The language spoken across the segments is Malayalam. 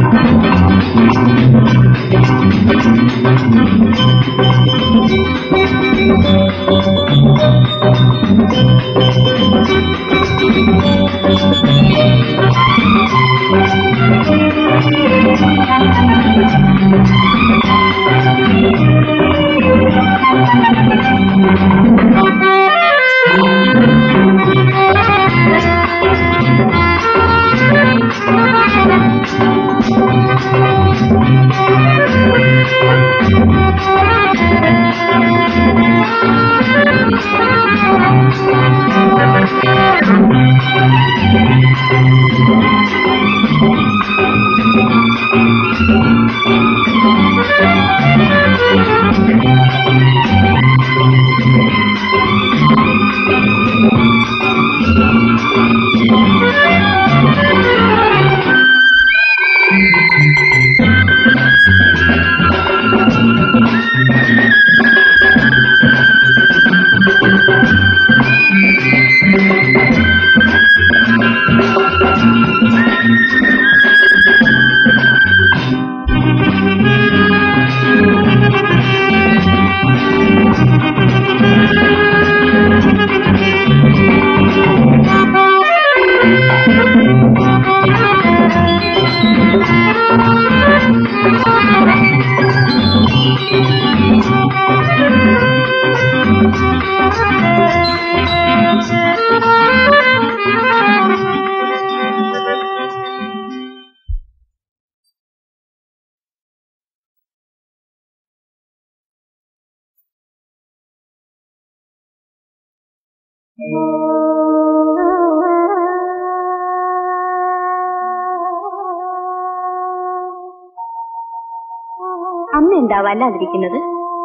അമ്മ എന്താ വല്ലാതിരിക്കുന്നത്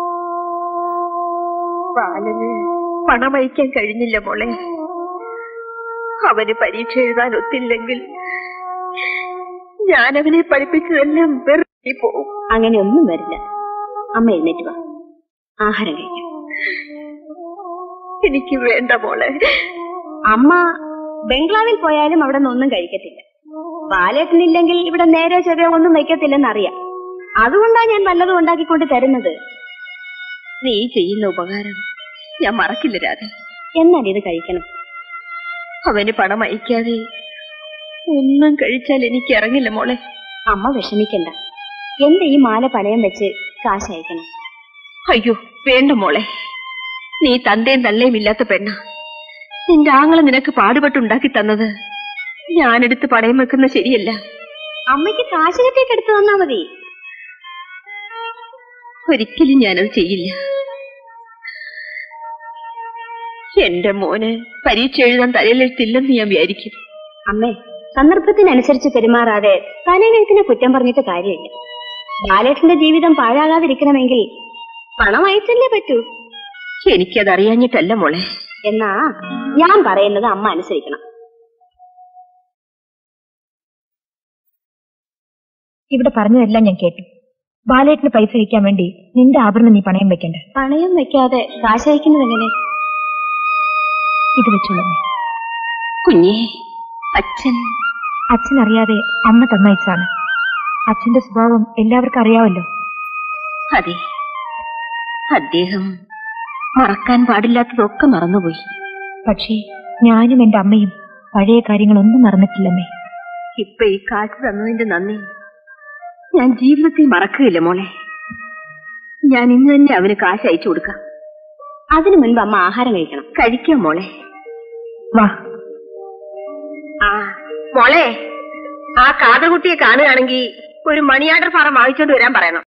ബാലന് പണമയക്കാൻ കഴിഞ്ഞില്ല മോളെ അവന് പരീക്ഷ എഴുതാൻ ഒത്തില്ലെങ്കിൽ ഞാൻ അവനെ പഠിപ്പിച്ചതെല്ലാം വെറുതെ പോവും അങ്ങനെ ഒന്നും വരില്ല അമ്മ എഴുന്നേറ്റ് വാ ആഹാരം കഴിക്കാം എനിക്ക് വേണ്ട മോളെ അമ്മ ബംഗ്ലാവിൽ പോയാലും അവിടെ നിന്ന് ഒന്നും കഴിക്കത്തില്ല ബാലേട്ടനില്ലെങ്കിൽ ഇവിടെ നേരെ ചെറിയ ഒന്നും വയ്ക്കത്തില്ലെന്ന് അറിയാം അതുകൊണ്ടാ ഞാൻ വല്ലതും ഉണ്ടാക്കിക്കൊണ്ട് തരുന്നത് നീ ചെയ്യുന്ന ഉപകാരം ഞാൻ മറക്കില്ല രാധ എന്നാൽ ഇത് കഴിക്കണം അവന് പണം അയക്കാതെ ഒന്നും കഴിച്ചാൽ എനിക്ക് ഇറങ്ങില്ല മോളെ അമ്മ വിഷമിക്കണ്ട എന്റെ ഈ മാല പണയം വെച്ച് കാശ് അയക്കണം അയ്യോ വേണ്ട മോളെ നീ തന്തയും തള്ളയും ഇല്ലാത്ത പെണ്ണ നിന്റെ ആങ്ങളെ നിനക്ക് പാടുപെട്ടുണ്ടാക്കി തന്നത് ഞാനെടുത്ത് പണയം വെക്കുന്ന ശരിയല്ല അമ്മയ്ക്ക് കാശ് കെട്ടിയിട്ട് എടുത്തു തന്നാ മതി ഒരിക്കലും ഞാനത് ചെയ്യില്ല എന്റെ മോന് പരീക്ഷ എഴുതാൻ തലയിലെഴുത്തില്ലെന്ന് ഞാൻ വിചാരിക്കും അമ്മേ സന്ദർഭത്തിനനുസരിച്ച് പെരുമാറാതെ തലേനെഴുത്തിനെ കുറ്റം പറഞ്ഞിട്ട് കാര്യമില്ല ബാലേട്ടന്റെ ജീവിതം പാഴാകാതിരിക്കണമെങ്കിൽ പണം അയച്ചല്ലേ പറ്റൂ എനിക്കത് അറിയാഞ്ഞിട്ടല്ല മോളെ എന്നാ ഞാൻ പറയുന്നത് അമ്മ അനുസരിക്കണം ഇവിടെ പറഞ്ഞതെല്ലാം ഞാൻ കേട്ടു ബാലേട്ടിന് പൈസ അയക്കാൻ വേണ്ടി നിന്റെ ആഭരണം നീ പണയം വെക്കണ്ട പണയം വെക്കാതെ കാശ് അയക്കുന്നത് എങ്ങനെ ഇത് വെച്ചോളൂ കുഞ്ഞേ അച്ഛൻ അച്ഛൻ അറിയാതെ അമ്മ തന്നയച്ചാണ് അച്ഛന്റെ സ്വഭാവം എല്ലാവർക്കും അറിയാവല്ലോ അതെ അദ്ദേഹം മറക്കാൻ പാടില്ലാത്തതൊക്കെ മറന്നുപോയി പക്ഷേ ഞാനും എന്റെ അമ്മയും പഴയ കാര്യങ്ങളൊന്നും മറന്നിട്ടില്ലമ്മേ ഇപ്പൊ ഈ കാശ് തന്നതിന്റെ നന്ദി ഞാൻ ജീവിതത്തിൽ മറക്കുകയില്ല മോളെ ഞാൻ ഇന്ന് തന്നെ അവന് കാശ് അയച്ചു കൊടുക്കാം അതിനു മുൻപ് അമ്മ ആഹാരം കഴിക്കണം കഴിക്കാം മോളെ വാ ആ മോളെ ആ കാതകുട്ടിയെ കാണുകയാണെങ്കിൽ ഒരു മണിയാർഡർ ഫാറം വാങ്ങിച്ചോണ്ട് വരാൻ പറയണം